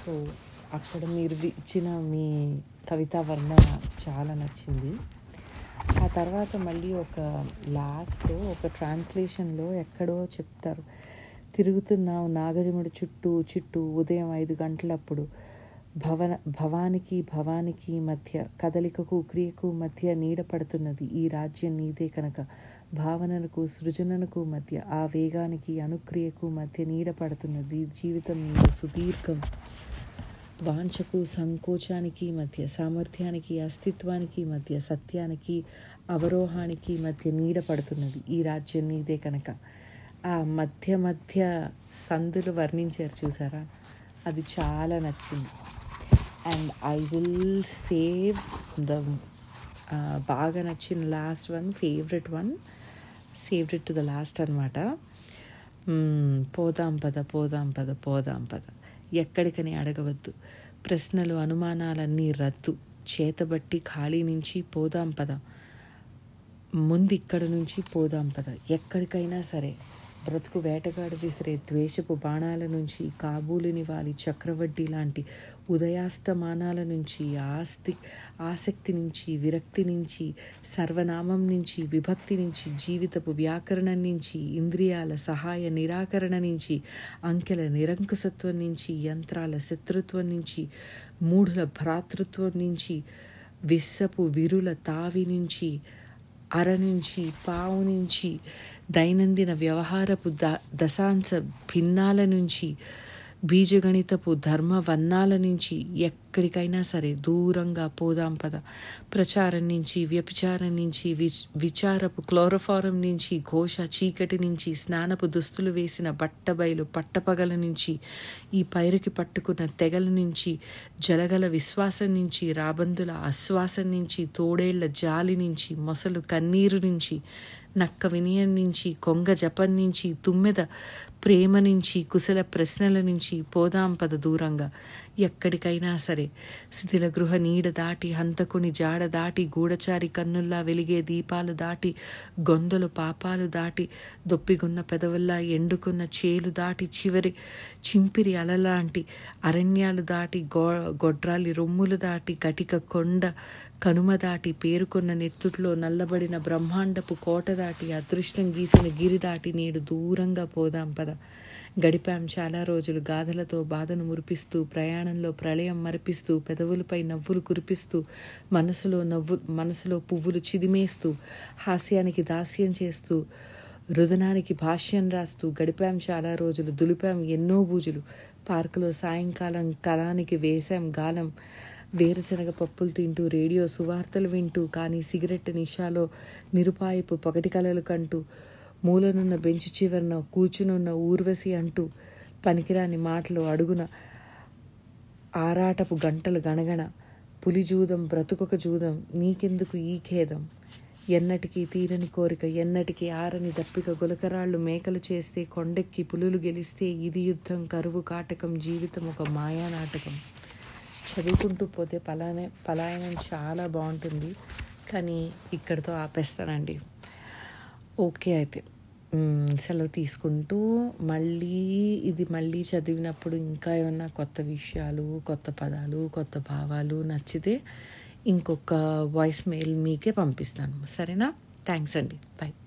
సో అక్కడ మీరు వి- ఇచ్చిన మీ కవితా వర్ణన చాలా నచ్చింది ఆ తర్వాత మళ్ళీ ఒక లాస్ట్లో ఒక ట్రాన్స్లేషన్లో ఎక్కడో చెప్తారు తిరుగుతున్నావు నాగజముడి చుట్టూ చుట్టూ ఉదయం ఐదు గంటలప్పుడు భవన భవానికి భవానికి మధ్య కదలికకు క్రియకు మధ్య నీడ పడుతున్నది ఈ రాజ్యం నీదే కనుక భావనకు సృజనకు మధ్య ఆ వేగానికి అనుక్రియకు మధ్య నీడ పడుతున్నది జీవితం నీకు సుదీర్ఘం వాంఛకు సంకోచానికి మధ్య సామర్థ్యానికి అస్తిత్వానికి మధ్య సత్యానికి అవరోహానికి మధ్య నీడ పడుతున్నది ఈ రాజ్యం నీదే కనుక ఆ మధ్య మధ్య సందులు వర్ణించారు చూసారా అది చాలా నచ్చింది and I will save the బాగా నచ్చిన last one favourite one saved it to the last అనమాట పోదాం పద పోదాం పద పోదాం పద ఎక్కడికని అడగవద్దు ప్రశ్నలు అనుమానాలన్నీ రద్దు చేతబట్టి ఖాళీ నుంచి పోదాం పద ముందు ఇక్కడ నుంచి పోదాం పద ఎక్కడికైనా సరే బ్రతుకు వేటగాడు విసిరే ద్వేషపు బాణాల నుంచి కాబూలిని వాలి చక్రవడ్డీ లాంటి ఉదయాస్తమానాల నుంచి ఆస్తి ఆసక్తి నుంచి విరక్తి నుంచి సర్వనామం నుంచి విభక్తి నుంచి జీవితపు వ్యాకరణం నుంచి ఇంద్రియాల సహాయ నిరాకరణ నుంచి అంకెల నిరంకుశత్వం నుంచి యంత్రాల శత్రుత్వం నుంచి మూఢుల భ్రాతృత్వం నుంచి విస్సపు విరుల తావి నుంచి అర నుంచి పావు నుంచి దైనందిన వ్యవహారపు ద దశాంశ భిన్నాల నుంచి బీజగణితపు ధర్మ వర్ణాల నుంచి ఎక్కడికైనా సరే దూరంగా పోదాం పద ప్రచారం నుంచి వ్యభిచారం నుంచి విచ్ విచారపు క్లోరోఫారం నుంచి ఘోష చీకటి నుంచి స్నానపు దుస్తులు వేసిన బట్టబయలు పట్టపగల నుంచి ఈ పైరుకి పట్టుకున్న తెగల నుంచి జలగల విశ్వాసం నుంచి రాబందుల ఆశ్వాసం నుంచి తోడేళ్ల జాలి నుంచి మొసలు కన్నీరు నుంచి నక్క వినయం నుంచి కొంగ జపం నుంచి తుమ్మెద ప్రేమ నుంచి కుశల ప్రశ్నల నుంచి పోదాం పద దూరంగా ఎక్కడికైనా సరే శిథిల గృహ నీడ దాటి హంతకుని జాడ దాటి గూఢచారి కన్నుల్లా వెలిగే దీపాలు దాటి గొందలు పాపాలు దాటి దొప్పిగున్న పెదవుల్లా ఎండుకున్న చేలు దాటి చివరి చింపిరి అలలాంటి అరణ్యాలు దాటి గో గొడ్రాలి రొమ్ములు దాటి కటిక కొండ కనుమ దాటి పేరుకొన్న నెత్తుట్లో నల్లబడిన బ్రహ్మాండపు కోట దాటి అదృష్టం గీసిన గిరి దాటి నేడు దూరంగా పోదాం పద గడిపాం చాలా రోజులు గాథలతో బాధను మురిపిస్తూ ప్రయాణంలో ప్రళయం మరిపిస్తూ పెదవులపై నవ్వులు కురిపిస్తూ మనసులో నవ్వు మనసులో పువ్వులు చిదిమేస్తూ హాస్యానికి దాస్యం చేస్తూ రుదనానికి భాష్యం రాస్తూ గడిపాం చాలా రోజులు దులిపాం ఎన్నో బూజులు పార్కులో సాయంకాలం కళానికి వేశాం గాలం వేరుశనగ పప్పులు తింటూ రేడియో సువార్తలు వింటూ కానీ సిగరెట్ నిషాలో నిరుపాయపు పగటి కలలు కంటూ మూలనున్న బెంచ్ చివరన కూర్చునున్న ఊర్వశి అంటూ పనికిరాని మాటలు అడుగున ఆరాటపు గంటలు గణగణ పులి జూదం బ్రతుకొక జూదం నీకెందుకు ఈ ఖేదం ఎన్నటికీ తీరని కోరిక ఎన్నటికీ ఆరని దప్పిక గులకరాళ్ళు మేకలు చేస్తే కొండెక్కి పులులు గెలిస్తే ఇది యుద్ధం కరువు కాటకం జీవితం ఒక మాయా నాటకం చదువుకుంటూ పోతే పలానే పలాయనం చాలా బాగుంటుంది కానీ ఇక్కడితో ఆపేస్తానండి ఓకే అయితే మ్, సెలవు తీసుకుంటూ మళ్ళీ ఇది మళ్ళీ చదివినప్పుడు ఇంకా ఏమన్నా కొత్త విషయాలు కొత్త పదాలు కొత్త భావాలు నచ్చితే ఇంకొక వాయిస్ మెయిల్ మీకే పంపిస్తాను సరేనా థ్యాంక్స్ అండి బాయ్